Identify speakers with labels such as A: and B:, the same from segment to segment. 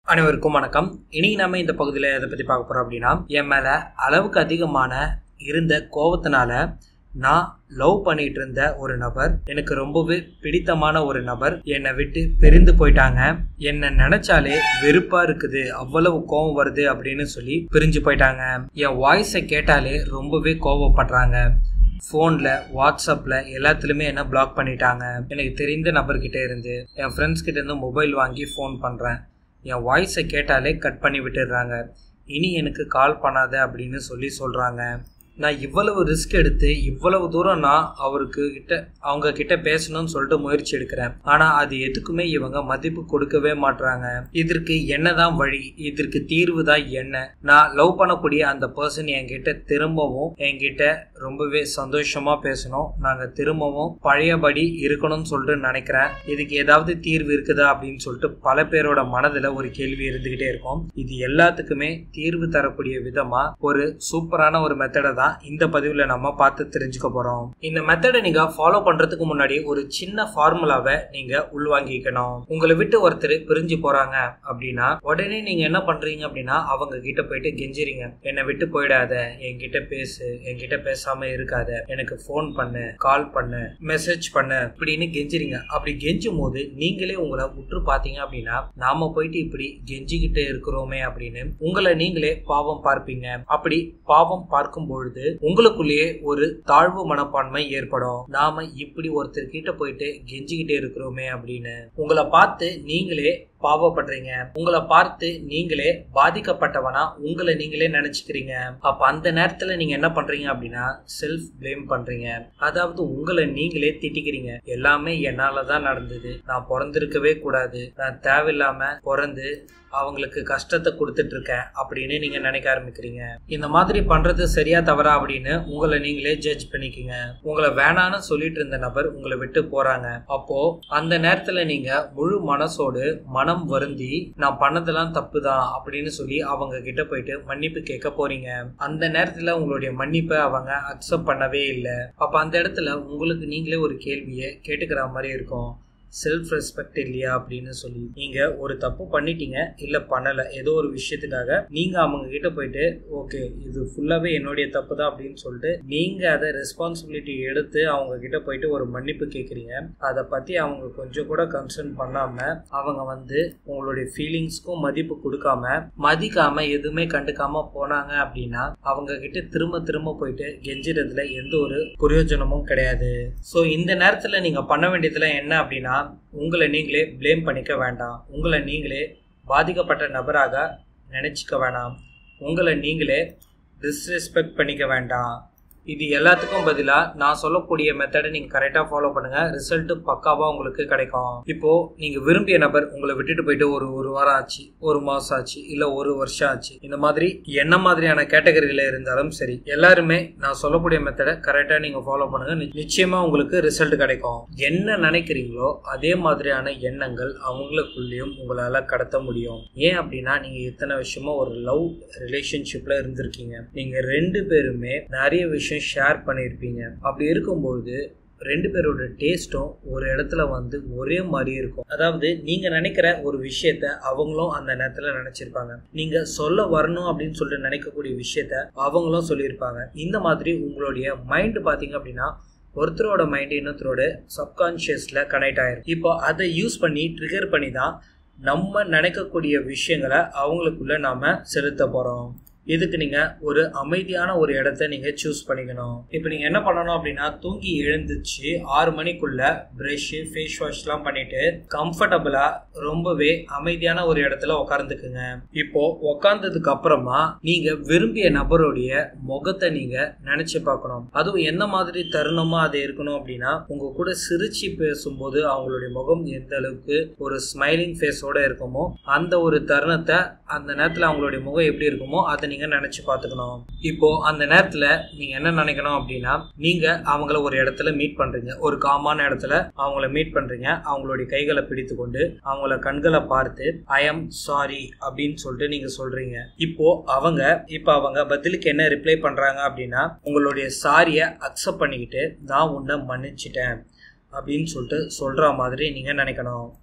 A: அனைவருக்கும் வணக்கம் இன்னைக்கு நம்ம இந்த பகுதியில் எதை பற்றி பார்க்க போகிறோம் அப்படின்னா என் மேலே அளவுக்கு அதிகமான இருந்த கோபத்தினால நான் லவ் பண்ணிட்டு இருந்த ஒரு நபர் எனக்கு ரொம்பவே பிடித்தமான ஒரு நபர் என்னை விட்டு பிரிந்து போயிட்டாங்க என்னை நினைச்சாலே வெறுப்பா இருக்குது அவ்வளவு கோபம் வருது அப்படின்னு சொல்லி பிரிஞ்சு போயிட்டாங்க என் வாய்ஸை கேட்டாலே ரொம்பவே கோபப்படுறாங்க ஃபோனில் வாட்ஸ்அப்பில் எல்லாத்துலேயுமே என்ன பிளாக் பண்ணிட்டாங்க எனக்கு தெரிந்த நபர்கிட்ட இருந்து என் ஃப்ரெண்ட்ஸ் கிட்ட இருந்து மொபைல் வாங்கி ஃபோன் பண்ணுறேன் என் வாய்ஸை கேட்டாலே கட் பண்ணி விட்டுடுறாங்க இனி எனக்கு கால் பண்ணாத அப்படின்னு சொல்லி சொல்கிறாங்க நான் இவ்வளவு ரிஸ்க் எடுத்து இவ்வளவு தூரம் நான் அவருக்கு கிட்ட அவங்க கிட்ட பேசணும்னு சொல்லிட்டு முயற்சி எடுக்கிறேன் ஆனா அது எதுக்குமே இவங்க மதிப்பு கொடுக்கவே மாட்றாங்க இதற்கு என்னதான் வழி இதற்கு தீர்வு தான் என்ன நான் லவ் பண்ணக்கூடிய அந்த பர்சன் என்கிட்ட திரும்பவும் என்கிட்ட ரொம்பவே சந்தோஷமா பேசணும் நாங்க திரும்பவும் பழையபடி இருக்கணும்னு சொல்லிட்டு நினைக்கிறேன் இதுக்கு ஏதாவது தீர்வு இருக்குதா அப்படின்னு சொல்லிட்டு பல பேரோட மனதுல ஒரு கேள்வி இருந்துகிட்டே இருக்கும் இது எல்லாத்துக்குமே தீர்வு தரக்கூடிய விதமா ஒரு சூப்பரான ஒரு மெத்தடை தான் இந்த பதிவுல நம்ம பார்த்து தெரிஞ்சுக்க போறோம் இந்த மெத்தடை நீங்க ஃபாலோ பண்றதுக்கு முன்னாடி ஒரு சின்ன ஃபார்முலாவை நீங்க உள்வாங்கிக்கணும் உங்களை விட்டு ஒருத்தர் பிரிஞ்சு போறாங்க அப்படின்னா உடனே நீங்க என்ன பண்றீங்க அப்படின்னா அவங்க கிட்ட போயிட்டு கெஞ்சிறீங்க என்னை விட்டு போயிடாத என்கிட்ட பேசு என்கிட்ட பேசாம இருக்காத எனக்கு ஃபோன் பண்ணு கால் பண்ணு மெசேஜ் பண்ணு இப்படின்னு கெஞ்சிறீங்க அப்படி கெஞ்சும் போது நீங்களே உங்களை உற்று பாத்தீங்க அப்படின்னா நாம போயிட்டு இப்படி கெஞ்சிக்கிட்டே இருக்கிறோமே அப்படின்னு உங்களை நீங்களே பாவம் பார்ப்பீங்க அப்படி பாவம் பார்க்கும் பொழுது உங்களுக்குள்ளேயே ஒரு தாழ்வு மனப்பான்மை ஏற்படும் நாம இப்படி ஒருத்தர் கிட்ட போயிட்டு கெஞ்சிக்கிட்டே இருக்கிறோமே அப்படின்னு உங்களை பார்த்து நீங்களே பாவப்படுறீங்க உங்களை பார்த்து நீங்களே பாதிக்கப்பட்டவனா உங்களை நீங்களே நினைச்சுக்கிறீங்க அப்ப அந்த நேரத்துல நீங்க என்ன பண்றீங்க அப்படின்னா செல்ஃப் பிளேம் பண்றீங்க அதாவது உங்களை நீங்களே திட்டிக்கிறீங்க எல்லாமே என்னாலதான் நடந்தது நான் பிறந்திருக்கவே கூடாது நான் தேவையில்லாம பிறந்து அவங்களுக்கு கஷ்டத்தை கொடுத்துட்டு இருக்கேன் அப்படின்னு நீங்க நினைக்க ஆரம்பிக்கிறீங்க இந்த மாதிரி பண்றது சரியா தவறா அப்படின்னு உங்களை நீங்களே ஜட்ஜ் பண்ணிக்கீங்க உங்களை வேணான்னு சொல்லிட்டு இருந்த நபர் உங்களை விட்டு போறாங்க அப்போ அந்த நேரத்துல நீங்க முழு மனசோடு மனம் வருந்தி நான் பண்ணதெல்லாம் தப்பு தான் அப்படின்னு சொல்லி அவங்க கிட்ட போயிட்டு மன்னிப்பு கேட்க போறீங்க அந்த நேரத்துல உங்களுடைய மன்னிப்பை அவங்க அக்செப்ட் பண்ணவே இல்லை அப்ப அந்த இடத்துல உங்களுக்கு நீங்களே ஒரு கேள்வியை கேட்டுக்கிற மாதிரி இருக்கும் செல்ஃப் ரெஸ்பெக்ட் இல்லையா அப்படின்னு சொல்லி நீங்க ஒரு தப்பு பண்ணிட்டீங்க இல்ல பண்ணல ஏதோ ஒரு விஷயத்துக்காக நீங்க அவங்க கிட்ட போயிட்டு ஓகே இது ஃபுல்லாவே என்னுடைய தப்பு தான் அப்படின்னு சொல்லிட்டு நீங்க அதை ரெஸ்பான்சிபிலிட்டி எடுத்து அவங்க கிட்ட போயிட்டு ஒரு மன்னிப்பு கேட்குறீங்க அதை பத்தி அவங்க கொஞ்சம் கூட கன்சர்ன் பண்ணாம அவங்க வந்து உங்களுடைய ஃபீலிங்ஸ்க்கும் மதிப்பு கொடுக்காம மதிக்காம எதுவுமே கண்டுக்காம போனாங்க அப்படின்னா அவங்க கிட்ட திரும்ப திரும்ப போயிட்டு கெஞ்சிறதுல எந்த ஒரு பிரயோஜனமும் கிடையாது ஸோ இந்த நேரத்துல நீங்க பண்ண வேண்டியதுல என்ன அப்படின்னா உங்களை நீங்களே ப்ளேம் பண்ணிக்க வேண்டாம் உங்களை நீங்களே பாதிக்கப்பட்ட நபராக நினச்சிக்க வேணாம் உங்களை நீங்களே டிஸ்ரெஸ்பெக்ட் பண்ணிக்க வேண்டாம் இது எல்லாத்துக்கும் பதிலாக நான் சொல்லக்கூடிய மெத்தடை நீங்கள் கரெக்டாக ஃபாலோ பண்ணுங்க ரிசல்ட் பக்காவாக உங்களுக்கு கிடைக்கும் இப்போ நீங்கள் விரும்பிய நபர் உங்களை விட்டுட்டு போயிட்டு ஒரு ஒரு வாரம் ஆச்சு ஒரு மாதம் ஆச்சு இல்லை ஒரு வருஷம் ஆச்சு இந்த மாதிரி என்ன மாதிரியான கேட்டகரியில் இருந்தாலும் சரி எல்லாருமே நான் சொல்லக்கூடிய மெத்தடை கரெக்டாக நீங்கள் ஃபாலோ பண்ணுங்க நிச்சயமாக உங்களுக்கு ரிசல்ட் கிடைக்கும் என்ன நினைக்கிறீங்களோ அதே மாதிரியான எண்ணங்கள் அவங்களுக்குள்ளேயும் உங்களால் கடத்த முடியும் ஏன் அப்படின்னா நீங்கள் இத்தனை விஷயமா ஒரு லவ் ரிலேஷன்ஷிப்பில் இருந்திருக்கீங்க நீங்கள் ரெண்டு பேருமே நிறைய விஷயம் ஷேர் பண்ணியிருப்பீங்க அப்படி இருக்கும்பொழுது ரெண்டு பேரோட டேஸ்ட்டும் ஒரு இடத்துல வந்து ஒரே மாதிரி இருக்கும் அதாவது நீங்க நினைக்கிற ஒரு விஷயத்த அவங்களும் அந்த நேரத்துல நினைச்சிருப்பாங்க நீங்க சொல்ல வரணும் அப்படின்னு சொல்லிட்டு நினைக்கக்கூடிய விஷயத்த அவங்களும் சொல்லியிருப்பாங்க இந்த மாதிரி உங்களுடைய மைண்ட் பாத்தீங்க அப்படின்னா ஒருத்தரோட மைண்ட் இன்னொருத்தரோட சப்கான்ஷியஸ்ல கனெக்ட் ஆயிரும் இப்போ அதை யூஸ் பண்ணி ட்ரிகர் பண்ணி தான் நம்ம நினைக்கக்கூடிய விஷயங்களை அவங்களுக்குள்ள நாம செலுத்த போறோம் இதுக்கு நீங்க ஒரு அமைதியான ஒரு இடத்த நீங்க சூஸ் பண்ணிக்கணும் இப்போ நீங்க என்ன பண்ணணும் அப்படின்னா தூங்கி எழுந்துச்சு ஆறு மணிக்குள்ள பிரஷ் ஃபேஸ் வாஷ்லாம் பண்ணிட்டு கம்ஃபர்டபுளா ரொம்பவே அமைதியான ஒரு இடத்துல உட்கார்ந்துக்குங்க இப்போ உட்கார்ந்ததுக்கு அப்புறமா நீங்க விரும்பிய நபருடைய முகத்தை நீங்க நினைச்சு பார்க்கணும் அதுவும் எந்த மாதிரி தருணமா அது இருக்கணும் அப்படின்னா உங்க கூட சிரிச்சு பேசும்போது அவங்களுடைய முகம் எந்த அளவுக்கு ஒரு ஸ்மைலிங் ஃபேஸோட இருக்குமோ அந்த ஒரு தருணத்தை அந்த நேரத்துல அவங்களுடைய முகம் எப்படி இருக்குமோ அதை நீங்க நினைச்சு பார்த்துக்கணும் இப்போ அந்த நேரத்துல நீங்க என்ன நினைக்கணும் அப்படின்னா நீங்க அவங்கள ஒரு இடத்துல மீட் பண்றீங்க ஒரு காமான இடத்துல அவங்கள மீட் பண்றீங்க அவங்களுடைய கைகளை பிடித்து கொண்டு அவங்கள கண்களை பார்த்து ஐ எம் சாரி அப்படின்னு சொல்லிட்டு நீங்க சொல்றீங்க இப்போ அவங்க இப்போ அவங்க பதிலுக்கு என்ன ரிப்ளை பண்றாங்க அப்படின்னா உங்களுடைய சாரியை அக்செப்ட் பண்ணிக்கிட்டு நான் உன்னை மன்னிச்சிட்டேன் அப்படின்னு சொல்லிட்டு சொல்ற மாதிரி நீங்க நினைக்கணும்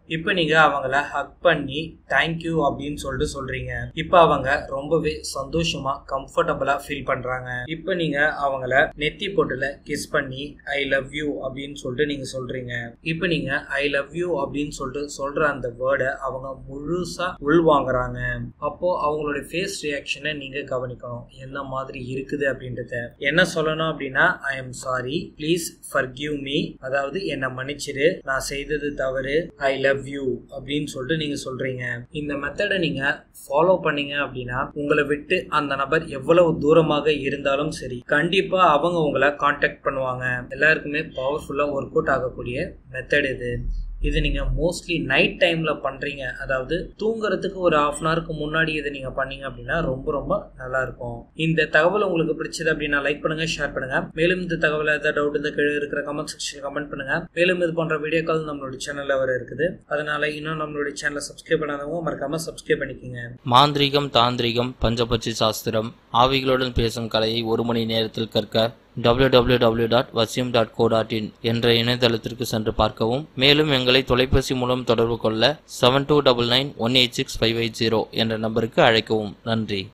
A: இப்போ நீங்க அவங்கள ஹக் பண்ணி தேங்க்யூ அப்படின்னு சொல்லிட்டு சொல்றீங்க இப்போ அவங்க ரொம்பவே சந்தோஷமா கம்ஃபர்டபுளா ஃபீல் பண்றாங்க இப்போ நீங்க அவங்கள நெத்தி பொட்டுல கிஸ் பண்ணி ஐ லவ் யூ அப்படின்னு சொல்லிட்டு நீங்க சொல்றீங்க இப்போ நீங்க ஐ லவ் யூ அப்படின்னு சொல்லிட்டு சொல்ற அந்த வேர்டை அவங்க முழுசா உள்வாங்குறாங்க அப்போ அவங்களுடைய ஃபேஸ் ரியாக்ஷனை நீங்க கவனிக்கணும் என்ன மாதிரி இருக்குது அப்படின்றத என்ன சொல்லணும் அப்படின்னா I am sorry please forgive me அதாவது என்னை மன்னிச்சிடு நான் செய்தது தவறு ஐ லவ் யூ அப்படின்னு சொல்லிட்டு நீங்க சொல்றீங்க இந்த மெத்தடை நீங்க ஃபாலோ பண்ணீங்க அப்படின்னா உங்களை விட்டு அந்த நபர் எவ்வளவு தூரமாக இருந்தாலும் சரி கண்டிப்பா அவங்க உங்களை காண்டாக்ட் பண்ணுவாங்க எல்லாருக்குமே பவர்ஃபுல்லா ஒர்க் அவுட் ஆகக்கூடிய மெத்தட் இது இது நீங்கள் மோஸ்ட்லி நைட் டைமில் பண்ணுறீங்க அதாவது தூங்குறதுக்கு ஒரு ஆஃப் அன் ஹவருக்கு முன்னாடி இதை நீங்கள் பண்ணீங்க அப்படின்னா ரொம்ப ரொம்ப நல்லா இருக்கும் இந்த தகவல் உங்களுக்கு பிடிச்சது அப்படின்னா லைக் பண்ணுங்க ஷேர் பண்ணுங்க மேலும் இந்த தகவல் ஏதாவது டவுட் இந்த கீழே இருக்கிற கமெண்ட் செக்ஷன் கமெண்ட் பண்ணுங்க மேலும் இது போன்ற வீடியோக்கள் நம்மளோட சேனல்ல வர இருக்குது அதனால இன்னும் நம்மளுடைய சேனலை சப்ஸ்கிரைப் பண்ணாதவங்க மறக்காம சப்ஸ்கிரைப் பண்ணிக்கோங்க
B: மாந்திரீகம் தாந்திரிகம் பஞ்சபட்சி சாஸ்திரம் ஆவிகளுடன் பேசும் கலையை ஒரு மணி நேரத்தில் கற்க www.vasim.co.in டாட் டாட் இன் என்ற இணையதளத்திற்கு சென்று பார்க்கவும் மேலும் எங்களை தொலைபேசி மூலம் தொடர்பு கொள்ள seven two double nine one eight six five eight zero என்ற நம்பருக்கு அழைக்கவும் நன்றி